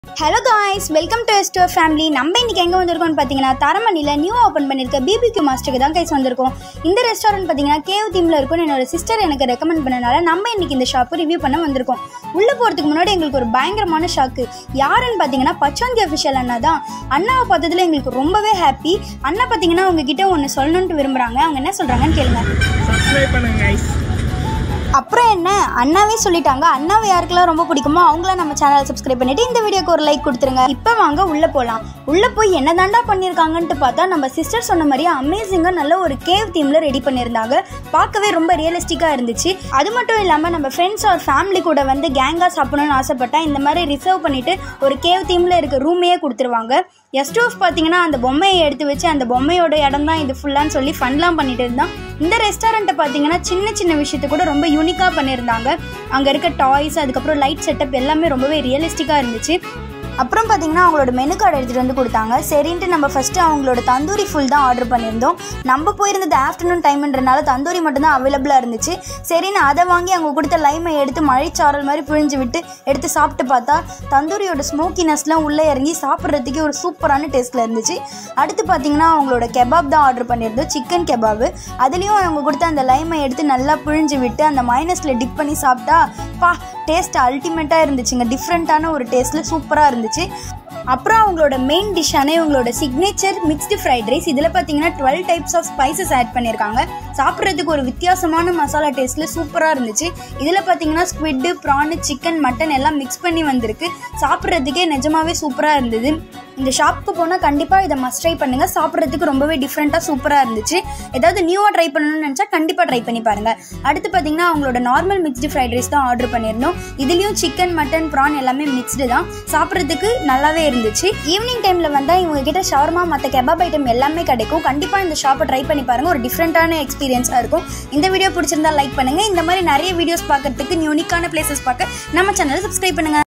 hello guys welcome to எஸ்டோ family நம்ம இன்னைக்கு எங்கே வந்திருக்கோம்னு பார்த்தீங்கன்னா தரமணியில் நியூ ஓப்பன் பண்ணியிருக்க பிபிக்யூ மாஸ்டருக்கு தான் கைஸ் வந்திருக்கோம் இந்த ரெஸ்டாரண்ட் பார்த்தீங்கன்னா கேவ் தீமில் இருக்கும்னு என்னோட சிஸ்டர் எனக்கு ரெக்கமெண்ட் பண்ணனால நம்ம இன்னைக்கு இந்த ஷாப்பு ரிவ்யூ பண்ண வந்திருக்கோம் உள்ளே போகிறதுக்கு முன்னாடி எங்களுக்கு ஒரு பயங்கரமான ஷாக்கு யாருன்னு பார்த்தீங்கன்னா பச்சோந்தி அஃபிஷியல் அண்ணா தான் அண்ணாவை பார்த்ததுல எங்களுக்கு ரொம்பவே ஹாப்பி அண்ணா பார்த்தீங்கன்னா உங்ககிட்ட ஒன்று சொல்லணுன்ட்டு விரும்புகிறாங்க அவங்க என்ன சொல்கிறாங்கன்னு கேளுங்க சப்ஸ்கிரைப் பண்ணுங்க guys அப்புறம் என்ன அண்ணாவே சொல்லிட்டாங்க அண்ணாவை யாருக்கெல்லாம் ரொம்ப பிடிக்குமோ அவங்களாம் நம்ம சேனலை சப்ஸ்கிரைப் பண்ணிட்டு இந்த வீடியோக்கு ஒரு லைக் கொடுத்துருங்க இப்போ வாங்க உள்ளே போகலாம் உள்ளே போய் என்ன தாண்டா பண்ணியிருக்காங்கன்ட்டு பார்த்தா நம்ம சிஸ்டர் சொன்ன மாதிரியே அமேசிங்காக நல்ல ஒரு கேவ் தீமில் ரெடி பண்ணியிருந்தாங்க பார்க்கவே ரொம்ப ரியலிஸ்டிக்காக இருந்துச்சு அது மட்டும் இல்லாமல் நம்ம ஃப்ரெண்ட்ஸ் ஒரு ஃபேமிலி கூட வந்து கேங்காக சாப்பிடணும்னு ஆசைப்பட்டா இந்த மாதிரி ரிசர்வ் பண்ணிட்டு ஒரு கேவ் தீமில் இருக்க ரூமையே கொடுத்துருவாங்க கெஸ்ட் ஹவுஸ் பார்த்தீங்கன்னா அந்த பொம்மையை எடுத்து வச்சு அந்த பொம்மையோட இடம் தான் இது ஃபுல்லான்னு சொல்லி ஃபன்லாம் பண்ணிட்டு இருந்தான் இந்த ரெஸ்டாரண்ட்டை பார்த்தீங்கன்னா சின்ன சின்ன விஷயத்தை கூட ரொம்ப யூனிக்காக பண்ணியிருந்தாங்க அங்கே இருக்க டாய்ஸ் அதுக்கப்புறம் லைட் செட்டப் எல்லாமே ரொம்பவே ரியலிஸ்டிக்காக இருந்துச்சு அப்புறம் பார்த்தீங்கன்னா அவங்களோட மெனு கார்டு எடுத்துகிட்டு வந்து கொடுத்தாங்க சரின்ட்டு நம்ம ஃபஸ்ட்டு அவங்களோட தந்தூரி ஃபுல் தான் ஆர்டர் பண்ணியிருந்தோம் நம்ம போயிருந்தது ஆஃப்டர்நூன் டைம்ன்றனால தந்தூரி மட்டும்தான் அவைலபிளாக இருந்துச்சு சரின்னு அதை வாங்கி அவங்க கொடுத்த லைமை எடுத்து மழைச்சாரல் மாதிரி பிழிஞ்சு விட்டு எடுத்து சாப்பிட்டு பார்த்தா தந்தூரியோட ஸ்மோக்கினஸ்லாம் உள்ளே இறங்கி சாப்பிட்றதுக்கே ஒரு சூப்பரான டேஸ்ட்டில் இருந்துச்சு அடுத்து பார்த்தீங்கன்னா அவங்களோட கெபாப் தான் ஆர்டர் பண்ணியிருந்தோம் சிக்கன் கெபாபு அதுலேயும் அவங்க கொடுத்த அந்த லைமை எடுத்து நல்லா பிழிஞ்சு விட்டு அந்த மைனஸில் டிப் பண்ணி சாப்பிட்டா பா டேஸ்ட் அல்டிமேட்டாக இருந்துச்சுங்க டிஃப்ரெண்ட்டான ஒரு டேஸ்ட்டில் சூப்பராக இருந்துச்சு அப்புறம் அவங்களோட மெயின் டிஷ்ஷான இவங்களோட சிக்னேச்சர் மிக்ஸ்டு ஃப்ரைட் ரைஸ் இதில் பார்த்தீங்கன்னா twelve types of spices add பண்ணியிருக்காங்க சாப்பிட்றதுக்கு ஒரு வித்தியாசமான மசாலா டேஸ்ட்டில் சூப்பராக இருந்துச்சு இதில் பார்த்தீங்கன்னா ஸ்குவிட்டு ப்ரானு சிக்கன் மட்டன் எல்லாம் மிக்ஸ் பண்ணி வந்திருக்கு சாப்பிட்றதுக்கே நிஜமாவே சூப்பராக இருந்தது இந்த ஷாப்புக்கு போனால் கண்டிப்பாக இதை மஸ்ட் ட்ரை பண்ணுங்கள் சாப்பிட்றதுக்கு ரொம்பவே டிஃப்ரெண்ட்டாக சூப்பராக இருந்துச்சு ஏதாவது நியூவாக ட்ரை பண்ணணும்னு நினச்சா கண்டிப்பாக ட்ரை பண்ணி பாருங்கள் அடுத்து பார்த்தீங்கன்னா அவங்களோட நார்மல் மிக்ஸ்டு ஃப்ரைட் ரைஸ் தான் ஆர்டர் பண்ணியிருந்தோம் இதுலேயும் சிக்கன் மட்டன் ப்ரான் எல்லாமே மிக்ஸ்டு தான் சாப்பிட்றதுக்கு நல்லாவே இருந்துச்சு ஈவினிங் டைமில் வந்தால் இவங்க கிட்ட ஷவர்மா மற்ற கெபாப் ஐட்டம் எல்லாமே கிடைக்கும் கண்டிப்பாக இந்த ஷாப்பை ட்ரை பண்ணி பாருங்கள் ஒரு டிஃப்ரெண்ட்டான எக்ஸ்பீரியன்ஸாக இருக்கும் இந்த வீடியோ பிடிச்சிருந்தா லைக் பண்ணுங்கள் இந்த மாதிரி நிறைய வீடியோஸ் பார்க்கறதுக்கு யூனிக்கான பிளேசஸ் பார்க்க நம்ம சேனலை சப்ஸ்கிரைப் பண்ணுங்கள்